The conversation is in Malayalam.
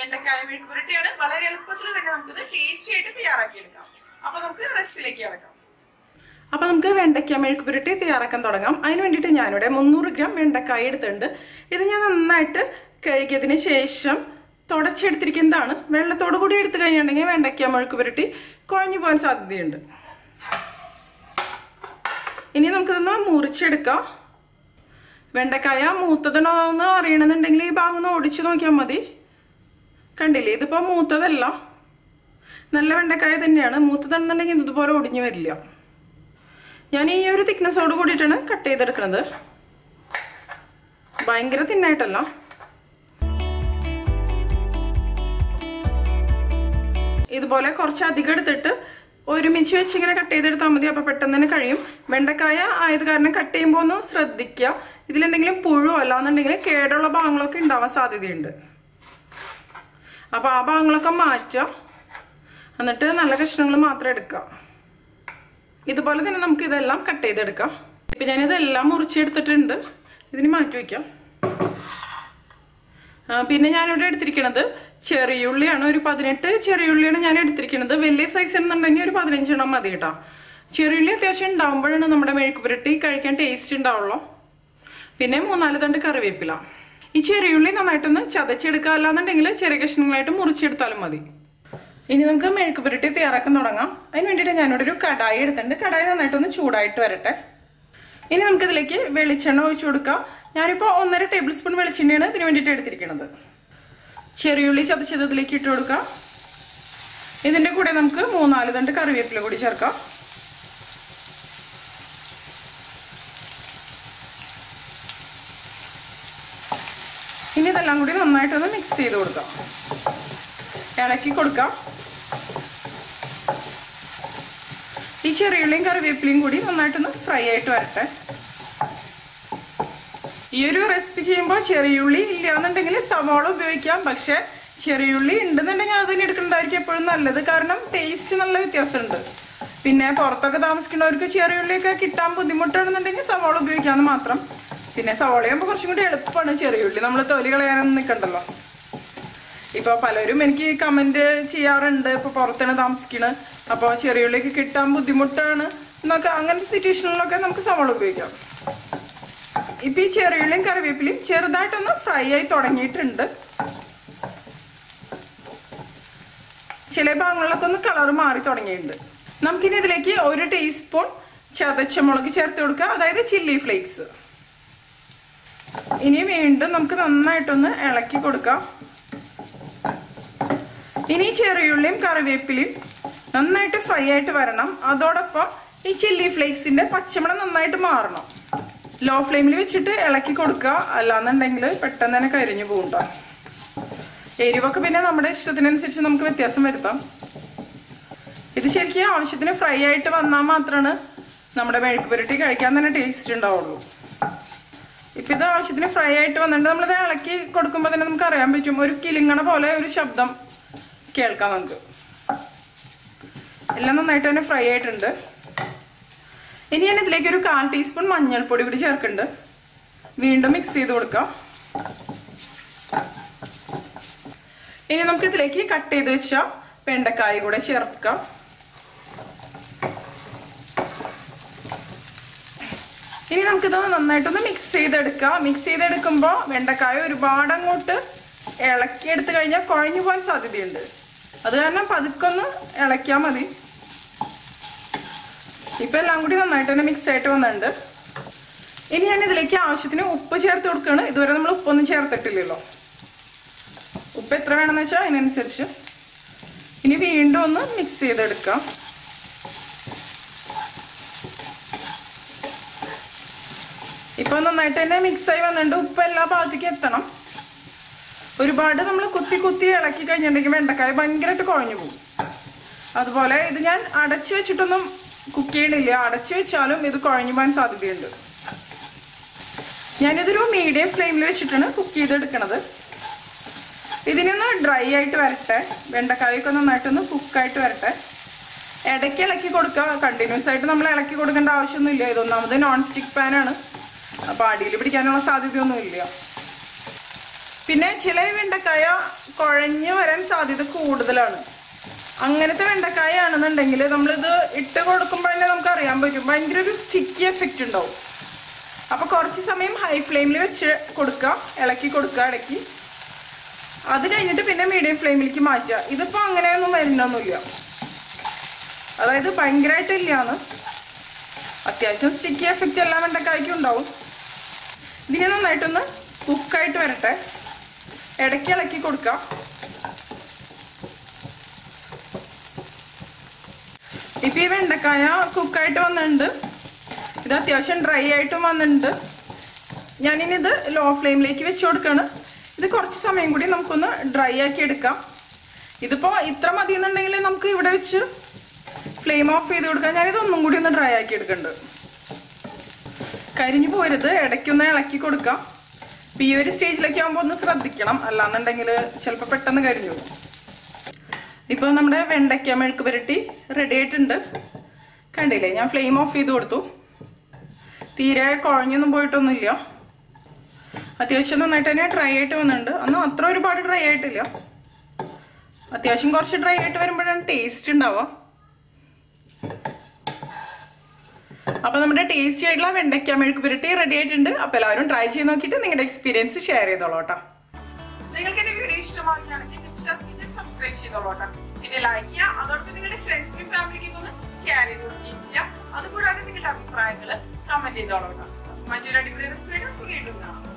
വെണ്ടക്കായ മെഴുക്ക് പുരട്ടിയാണ് വളരെ എളുപ്പത്തിൽ തന്നെ നമുക്കിത് ടേസ്റ്റി ആയിട്ട് തയ്യാറാക്കിയെടുക്കാം അപ്പൊ നമുക്ക് റെസിപ്പിയിലേക്ക് കിടക്കാം അപ്പൊ നമുക്ക് വെണ്ടയ്ക്ക മെഴുക്ക് പുരട്ടി തയ്യാറാക്കാൻ തുടങ്ങാം അതിന് വേണ്ടിയിട്ട് ഞാനിവിടെ മുന്നൂറ് ഗ്രാം വെണ്ടക്കായ എടുത്തിട്ടുണ്ട് ഇത് ഞാൻ നന്നായിട്ട് കഴുകിയതിന് ശേഷം തുടച്ചെടുത്തിരിക്കുന്നതാണ് വെള്ളത്തോടു കൂടി എടുത്തു കഴിഞ്ഞിട്ടുണ്ടെങ്കിൽ വെണ്ടയ്ക്ക മെഴുക്ക് പുരട്ടി കുഴഞ്ഞു പോകാൻ സാധ്യതയുണ്ട് ഇനി നമുക്കിതൊന്ന് മുറിച്ചെടുക്കാം വെണ്ടക്കായ മൂത്തതാണോ എന്ന് അറിയണമെന്നുണ്ടെങ്കിൽ ഈ ഭാഗം ഒന്ന് ഓടിച്ചു നോക്കിയാൽ മതി കണ്ടില്ലേ ഇതിപ്പോൾ മൂത്തതല്ല നല്ല വെണ്ടക്കായ തന്നെയാണ് മൂത്തതാണെന്നുണ്ടെങ്കിൽ ഇതുപോലെ ഒടിഞ്ഞു വരില്ല ഞാൻ ഈ ഒരു തിക്നെസ്സോട് കൂടിയിട്ടാണ് കട്ട് ചെയ്തെടുക്കുന്നത് ഭയങ്കര തിന്നായിട്ടല്ല ഇതുപോലെ കുറച്ച് അധികം എടുത്തിട്ട് ഒരുമിച്ച് വെച്ച് ഇങ്ങനെ കട്ട് ചെയ്തെടുത്താൽ മതി അപ്പോൾ പെട്ടെന്ന് തന്നെ കഴിയും വെണ്ടക്കായ ആയത് കാരണം കട്ട് ചെയ്യുമ്പോൾ ഒന്ന് ശ്രദ്ധിക്കുക ഇതിലെന്തെങ്കിലും പുഴു അല്ലാന്നുണ്ടെങ്കിൽ കേടുള്ള ഭാഗങ്ങളൊക്കെ ഉണ്ടാവാൻ സാധ്യതയുണ്ട് അപ്പോൾ ആ ഭാഗങ്ങളൊക്കെ മാറ്റുക എന്നിട്ട് നല്ല കഷ്ണങ്ങൾ മാത്രം എടുക്കുക ഇതുപോലെ തന്നെ നമുക്ക് ഇതെല്ലാം കട്ട് ചെയ്തെടുക്കാം ഇപ്പം ഞാനിതെല്ലാം മുറിച്ചെടുത്തിട്ടുണ്ട് ഇതിന് മാറ്റി വയ്ക്കാം ആ, പിന്നെ ഞാനിവിടെ എടുത്തിരിക്കുന്നത് ചെറിയുള്ളിയാണ് ഒരു പതിനെട്ട് ചെറിയുള്ളിയാണ് ഞാൻ എടുത്തിരിക്കുന്നത് വലിയ സൈസ് എന്നുണ്ടെങ്കിൽ ഒരു പതിനഞ്ചെണ്ണം മതി കേട്ടോ ചെറിയുള്ളി അത്യാവശ്യം ഉണ്ടാകുമ്പോഴാണ് നമ്മുടെ മെഴുക്ക് പുരട്ടി കഴിക്കാൻ ടേസ്റ്റ് ഉണ്ടാവുള്ളൂ പിന്നെ മൂന്നാല് തണ്ട് കറിവേപ്പില ഈ ചെറിയുള്ളി നന്നായിട്ടൊന്ന് ചതച്ചെടുക്കുക അല്ലാന്നുണ്ടെങ്കിൽ ചെറിയ കഷ്ണങ്ങളായിട്ട് മുറിച്ചെടുത്താലും മതി ഇനി നമുക്ക് മെഴുക്ക് പുരട്ടി തയ്യാറാക്കാൻ തുടങ്ങാം അതിന് വേണ്ടിയിട്ട് ഞാനിവിടെ ഒരു കടായി എടുത്തിട്ടുണ്ട് കടായി നന്നായിട്ടൊന്ന് ചൂടായിട്ട് വരട്ടെ ഇനി നമുക്കിതിലേക്ക് വെളിച്ചെണ്ണ ഒഴിച്ചു കൊടുക്കാം ഞാനിപ്പോൾ ഒന്നര ടേബിൾ സ്പൂൺ വെളിച്ചെണ്ണയാണ് ഇതിന് വേണ്ടിയിട്ട് എടുത്തിരിക്കുന്നത് ചെറിയുള്ളി ചതച്ചത് ഇതിലേക്ക് ഇട്ട് കൊടുക്കാം ഇതിന്റെ കൂടെ നമുക്ക് മൂന്നാല് തണ്ട് കറിവേപ്പില കൂടി ചേർക്കാം ഇനി ഇതെല്ലാം കൂടി നന്നായിട്ടൊന്ന് മിക്സ് ചെയ്ത് കൊടുക്കാം ഇളക്കി കൊടുക്കാം ഈ ചെറിയുള്ളിയും കറിവേപ്പിലയും കൂടി നന്നായിട്ടൊന്ന് ഫ്രൈ ആയിട്ട് വരട്ടെ ഈ ഒരു റെസിപ്പി ചെയ്യുമ്പോൾ ചെറിയുള്ളി ഇല്ലാന്നുണ്ടെങ്കിൽ സവാള ഉപയോഗിക്കാം പക്ഷെ ചെറിയുള്ളി ഉണ്ടെന്നുണ്ടെങ്കിൽ അതിന് എടുക്കേണ്ടതായിരിക്കും എപ്പോഴും നല്ലത് കാരണം ടേസ്റ്റ് നല്ല വ്യത്യാസമുണ്ട് പിന്നെ പുറത്തൊക്കെ താമസിക്കുന്നവർക്ക് ചെറിയുള്ളിയൊക്കെ കിട്ടാൻ ബുദ്ധിമുട്ടാണെന്നുണ്ടെങ്കിൽ സവാള ഉപയോഗിക്കാമെന്ന് മാത്രം പിന്നെ സവാളയാകുമ്പോൾ കുറച്ചും കൂടി എളുപ്പമാണ് ചെറിയുള്ളി നമ്മൾ തൊലി കളയാനൊന്നും നിൽക്കണ്ടല്ലോ ഇപ്പൊ പലരും എനിക്ക് കമന്റ് ചെയ്യാറുണ്ട് ഇപ്പൊ പുറത്താണ് താമസിക്കണത് അപ്പോൾ ചെറിയുള്ളിക്ക് കിട്ടാൻ ബുദ്ധിമുട്ടാണ് എന്നൊക്കെ അങ്ങനത്തെ സിറ്റുവേഷനിലൊക്കെ നമുക്ക് സവാള ഉപയോഗിക്കാം ഇപ്പൊ ഈ ചെറിയുള്ളിയും കറിവേപ്പിലയും ചെറുതായിട്ടൊന്ന് ഫ്രൈ ആയി തുടങ്ങിയിട്ടുണ്ട് ചില ഭാഗങ്ങളിലൊക്കെ ഒന്ന് കളർ മാറി തുടങ്ങിയിട്ടുണ്ട് നമുക്കിനി ഇതിലേക്ക് ഒരു ടീസ്പൂൺ ചതച്ച മുളക് ചേർത്ത് കൊടുക്കുക അതായത് ചില്ലി ഫ്ലേക്സ് ഇനി വീണ്ടും നമുക്ക് നന്നായിട്ടൊന്ന് ഇളക്കി കൊടുക്കാം ഇനി ചെറിയുള്ളിയും കറിവേപ്പിലയും നന്നായിട്ട് ഫ്രൈ ആയിട്ട് വരണം അതോടൊപ്പം ഈ ചില്ലി ഫ്ലേക്സിന്റെ പച്ചമണം നന്നായിട്ട് മാറണം ലോ ഫ്ലെയിമിൽ വെച്ചിട്ട് ഇളക്കി കൊടുക്കുക അല്ലാന്നുണ്ടെങ്കിൽ പെട്ടെന്ന് തന്നെ കരിഞ്ഞു പോകും എരിവൊക്കെ പിന്നെ നമ്മുടെ ഇഷ്ടത്തിനനുസരിച്ച് നമുക്ക് വ്യത്യാസം വരുത്താം ഇത് ശരിക്കും ആവശ്യത്തിന് ഫ്രൈ ആയിട്ട് വന്നാൽ മാത്രമാണ് നമ്മുടെ മെഴുക്ക് പുരട്ടി കഴിക്കാൻ തന്നെ ടേസ്റ്റ് ഉണ്ടാവുള്ളൂ ഇപ്പൊ ഇത് ആവശ്യത്തിന് ഫ്രൈ ആയിട്ട് വന്നിട്ട് നമ്മളിത് ഇളക്കി കൊടുക്കുമ്പോൾ തന്നെ നമുക്ക് അറിയാൻ പറ്റും ഒരു കിലിങ്ങണ പോലെ ഒരു ശബ്ദം കേൾക്കാം നമുക്ക് എല്ലാം നന്നായിട്ട് തന്നെ ഫ്രൈ ആയിട്ടുണ്ട് ഇനി ഞാൻ ഇതിലേക്ക് ഒരു കാൽ ടീസ്പൂൺ മഞ്ഞൾപ്പൊടി കൂടി ചേർക്കുന്നുണ്ട് വീണ്ടും മിക്സ് ചെയ്ത് കൊടുക്കാം ഇനി നമുക്ക് ഇതിലേക്ക് കട്ട് ചെയ്ത് വെച്ച വെണ്ടക്കായ കൂടെ ചേർക്കാം ഇനി നമുക്കിത് നന്നായിട്ടൊന്ന് മിക്സ് ചെയ്തെടുക്കാം മിക്സ് ചെയ്തെടുക്കുമ്പോൾ വെണ്ടക്കായ ഒരുപാട് അങ്ങോട്ട് ഇളക്കി എടുത്തു കഴിഞ്ഞാൽ കുഴഞ്ഞു പോകാൻ സാധ്യതയുണ്ട് അത് കാരണം പതുക്കൊന്ന് ഇളക്കിയാൽ മതി ഇപ്പൊ എല്ലാം കൂടി നന്നായിട്ട് തന്നെ മിക്സ് ആയിട്ട് വന്നിട്ടുണ്ട് ഇനി ഞാൻ ഇതിലേക്ക് ആവശ്യത്തിന് ഉപ്പ് ചേർത്ത് കൊടുക്കുകയാണ് ഇതുവരെ നമ്മൾ ഉപ്പൊന്നും ചേർത്തിട്ടില്ലല്ലോ ഉപ്പ് എത്ര വേണമെന്ന് വെച്ചാൽ അതിനനുസരിച്ച് ഇനി വീണ്ടും ഒന്ന് മിക്സ് ചെയ്തെടുക്കാം ഇപ്പൊ നന്നായിട്ട് തന്നെ മിക്സ് ആയി വന്നിട്ടുണ്ട് ഉപ്പ് എല്ലാ ഭാഗത്തേക്കും എത്തണം ഒരുപാട് നമ്മൾ കുത്തി കുത്തി ഇളക്കി കഴിഞ്ഞിട്ടുണ്ടെങ്കിൽ വെണ്ടക്കായ ഭയങ്കരമായിട്ട് കുഴഞ്ഞു പോകും അതുപോലെ ഇത് ഞാൻ അടച്ചു വെച്ചിട്ടൊന്നും കുക്ക് ചെയ്യണില്ല അടച്ചു വെച്ചാലും ഇത് കുഴഞ്ഞു പോകാൻ സാധ്യതയുണ്ട് ഞാനിതൊരു മീഡിയം ഫ്ലെയിമിൽ വെച്ചിട്ടാണ് കുക്ക് ചെയ്തെടുക്കണത് ഇതിനൊന്ന് ഡ്രൈ ആയിട്ട് വരട്ടെ വെണ്ടക്കായൊക്കെ നന്നായിട്ടൊന്ന് കുക്കായിട്ട് വരട്ടെ ഇടയ്ക്ക് ഇളക്കി കൊടുക്കുക കണ്ടിന്യൂസ് ആയിട്ട് നമ്മൾ ഇളക്കി കൊടുക്കേണ്ട ആവശ്യമൊന്നുമില്ല ഇതൊന്നാമത് നോൺ സ്റ്റിക്ക് പാനാണ് അപ്പോൾ അടിയിൽ പിടിക്കാനുള്ള സാധ്യതയൊന്നും ഇല്ല പിന്നെ ചില വെണ്ടക്കായ കുഴഞ്ഞു വരാൻ സാധ്യത കൂടുതലാണ് അങ്ങനത്തെ വെണ്ടക്കായ ആണെന്നുണ്ടെങ്കിൽ നമ്മളിത് ഇട്ട് കൊടുക്കുമ്പോൾ തന്നെ നമുക്ക് അറിയാൻ പറ്റും ഭയങ്കര ഒരു സ്റ്റിക്കി എഫക്റ്റ് ഉണ്ടാവും അപ്പൊ കുറച്ച് സമയം ഹൈ ഫ്ലെയിമിൽ വെച്ച് കൊടുക്കുക ഇളക്കി കൊടുക്കുക ഇടയ്ക്ക് അത് കഴിഞ്ഞിട്ട് പിന്നെ മീഡിയം ഫ്ലെയിമിലേക്ക് മാറ്റുക ഇതിപ്പോ അങ്ങനെയൊന്നും വരുന്നൊന്നുമില്ല അതായത് ഭയങ്കരമായിട്ട് ഇല്ലാന്ന് അത്യാവശ്യം സ്റ്റിക്കി എഫക്റ്റ് എല്ലാ വെണ്ടക്കായ്ക്കും ഉണ്ടാവും ഇതിനെ നന്നായിട്ടൊന്ന് കുക്കായിട്ട് വരട്ടെ ഇടയ്ക്ക് ഇളക്കി കൊടുക്കാം ഇപ്പൊ ഈ വെണ്ടക്കായ കുക്കായിട്ട് വന്നിട്ടുണ്ട് ഇത് അത്യാവശ്യം ഡ്രൈ ആയിട്ടും വന്നിട്ടുണ്ട് ഞാനിനി ഇത് ലോ ഫ്ലെയിമിലേക്ക് വെച്ച് കൊടുക്കാണ് ഇത് കുറച്ച് സമയം കൂടി നമുക്കൊന്ന് ഡ്രൈ ആക്കി എടുക്കാം ഇതിപ്പോ ഇത്ര മതി എന്നുണ്ടെങ്കിൽ നമുക്ക് ഇവിടെ വെച്ച് ഫ്ലെയിം ഓഫ് ചെയ്ത് കൊടുക്കാം ഞാനിത് ഒന്നും കൂടി ഒന്ന് ഡ്രൈ ആക്കി എടുക്കുന്നുണ്ട് കരിഞ്ഞു പോരുത് ഇടയ്ക്കൊന്ന് ഇളക്കി കൊടുക്കാം ഇപ്പൊ ഈ ഒരു സ്റ്റേജിലേക്ക് ആകുമ്പോൾ ഒന്ന് ശ്രദ്ധിക്കണം അല്ലാന്നുണ്ടെങ്കിൽ ചിലപ്പോൾ പെട്ടെന്ന് കരിഞ്ഞു പോകും ഇപ്പൊ നമ്മുടെ വെണ്ടയ്ക്ക മെഴുക്ക് പുരട്ടി റെഡി ആയിട്ടുണ്ട് കണ്ടില്ലേ ഞാൻ ഫ്ലെയിം ഓഫ് ചെയ്ത് കൊടുത്തു തീരെ കുഴഞ്ഞൊന്നും പോയിട്ടൊന്നുമില്ല അത്യാവശ്യം നന്നായിട്ട് തന്നെ ഡ്രൈ ആയിട്ട് വന്നിട്ടുണ്ട് അന്ന് അത്ര ഒരുപാട് ഡ്രൈ ആയിട്ടില്ല അത്യാവശ്യം കുറച്ച് ഡ്രൈ ആയിട്ട് വരുമ്പോഴാണ് ടേസ്റ്റ് ഉണ്ടാവുക അപ്പൊ നമ്മുടെ ടേസ്റ്റി ആയിട്ടുള്ള വെണ്ടയ്ക്ക മെഴുക്ക് പുരട്ടി റെഡി ആയിട്ടുണ്ട് അപ്പൊ എല്ലാവരും ട്രൈ ചെയ്ത് നോക്കിയിട്ട് നിങ്ങളുടെ എക്സ്പീരിയൻസ് ഷെയർ ചെയ്തോളൂ കേട്ടോ നിങ്ങൾക്ക് എന്റെ വീഡിയോ ഇഷ്ടമാവുകയാണെങ്കിൽ കിച്ചൻ സബ്സ്ക്രൈബ് ചെയ്തോളൂ കേട്ടോ പിന്നെ ലൈക്ക് ചെയ്യുക അതോടൊപ്പം നിങ്ങളുടെ ഫ്രണ്ട്സിനും ഫാമിലിക്കും ഒന്ന് ഷെയർ ചെയ്ത് കൊടുക്കുകയും ചെയ്യാം അതുകൂടാതെ നിങ്ങളുടെ അഭിപ്രായങ്ങൾ കമന്റ് ചെയ്തോളൂ കേട്ടോ മറ്റൊരു അടിപൊളി റെസിപ്പിയുടെ വീണ്ടും കാണാം